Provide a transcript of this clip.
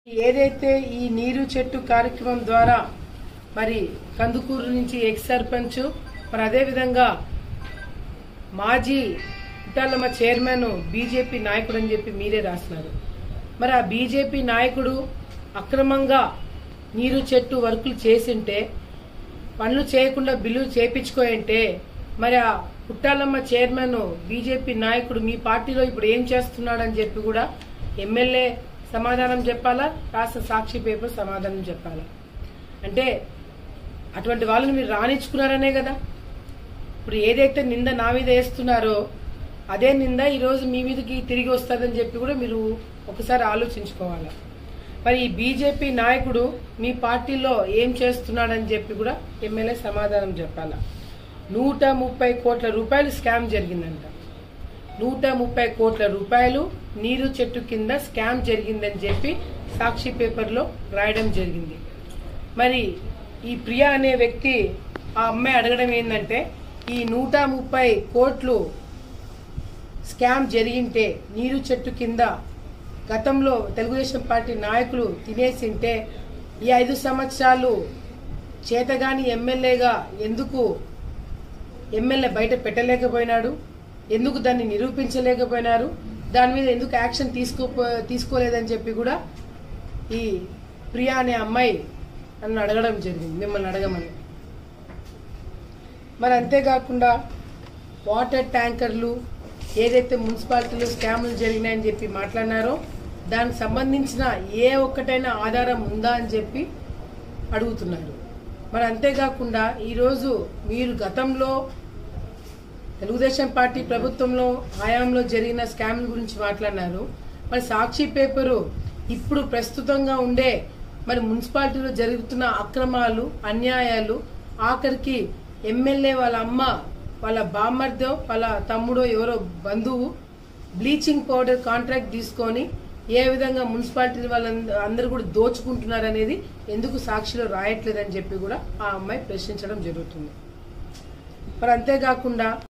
ఏదైతే ఈ నీరు చెట్టు కార్యక్రమం ద్వారా మరి కందుకూరు నుంచి ఎక్స్ సర్పంచ్ మరి అదేవిధంగా మాజీ ఇటాలమ్మ చైర్మన్ బీజేపీ నాయకుడు అని చెప్పి మీరే రాస్తున్నారు మరి ఆ బీజేపీ నాయకుడు అక్రమంగా నీరు చెట్టు వర్కులు చేసింటే పనులు చేయకుండా బిల్లు చేపించుకోయంటే మరి ఆ పుట్టాలమ్మ చైర్మన్ బీజేపీ నాయకుడు మీ పార్టీలో ఇప్పుడు ఏం చేస్తున్నాడని చెప్పి కూడా ఎమ్మెల్యే సమాధానం చెప్పాలా రాష్ట్ర సాక్షి పేపర్ సమాధానం చెప్పాలా అంటే అటువంటి వాళ్ళని మీరు రాణించుకున్నారనే కదా ఇప్పుడు ఏదైతే నింద నా మీద వేస్తున్నారో అదే నింద ఈరోజు మీ మీదకి తిరిగి వస్తుందని చెప్పి కూడా మీరు ఒకసారి ఆలోచించుకోవాలి మరి ఈ బీజేపీ నాయకుడు మీ పార్టీలో ఏం చేస్తున్నాడని చెప్పి కూడా ఎమ్మెల్యే సమాధానం చెప్పాల నూట ముప్పై కోట్ల రూపాయలు స్కామ్ జరిగిందంట నూట ముప్పై కోట్ల రూపాయలు నీరు చెట్టు కింద స్కామ్ జరిగిందని చెప్పి సాక్షి పేపర్లో రాయడం జరిగింది మరి ఈ ప్రియా అనే వ్యక్తి ఆ అమ్మాయి అడగడం ఏంటంటే ఈ నూట ముప్పై కోట్లు స్కామ్ జరిగింటే నీరు చెట్టు కింద గతంలో తెలుగుదేశం పార్టీ నాయకులు తినేసింటే ఈ ఐదు సంవత్సరాలు చేతగాని ఎమ్మెల్యేగా ఎందుకు ఎమ్మెల్యే బయట పెట్టలేకపోయినాడు ఎందుకు దాన్ని నిరూపించలేకపోయినారు దాని మీద ఎందుకు యాక్షన్ తీసుకో తీసుకోలేదని చెప్పి కూడా ఈ ప్రియా అనే అమ్మాయి నన్ను అడగడం జరిగింది మిమ్మల్ని అడగమని మరి అంతేకాకుండా వాటర్ ట్యాంకర్లు ఏదైతే మున్సిపాలిటీలో స్కాములు జరిగినాయని చెప్పి మాట్లాడినారో దానికి సంబంధించిన ఏ ఒక్కటైనా ఆధారం ఉందా అని చెప్పి అడుగుతున్నారు మరి అంతేకాకుండా ఈరోజు మీరు గతంలో తెలుగుదేశం పార్టీ ప్రభుత్వంలో హయాంలో జరిగిన స్కామ్ల గురించి మాట్లాడినారు మరి సాక్షి పేపరు ఇప్పుడు ప్రస్తుతంగా ఉండే మరి మున్సిపాలిటీలో జరుగుతున్న అక్రమాలు అన్యాయాలు ఆఖరికి ఎమ్మెల్యే వాళ్ళ అమ్మ వాళ్ళ బామ్మర్దో వాళ్ళ తమ్ముడో ఎవరో బంధువు బ్లీచింగ్ పౌడర్ కాంట్రాక్ట్ తీసుకొని ఏ విధంగా మున్సిపాలిటీ వాళ్ళందరూ అందరూ కూడా దోచుకుంటున్నారు అనేది ఎందుకు సాక్షిలో రాయట్లేదని చెప్పి కూడా ఆ అమ్మాయి ప్రశ్నించడం జరుగుతుంది మరి అంతేకాకుండా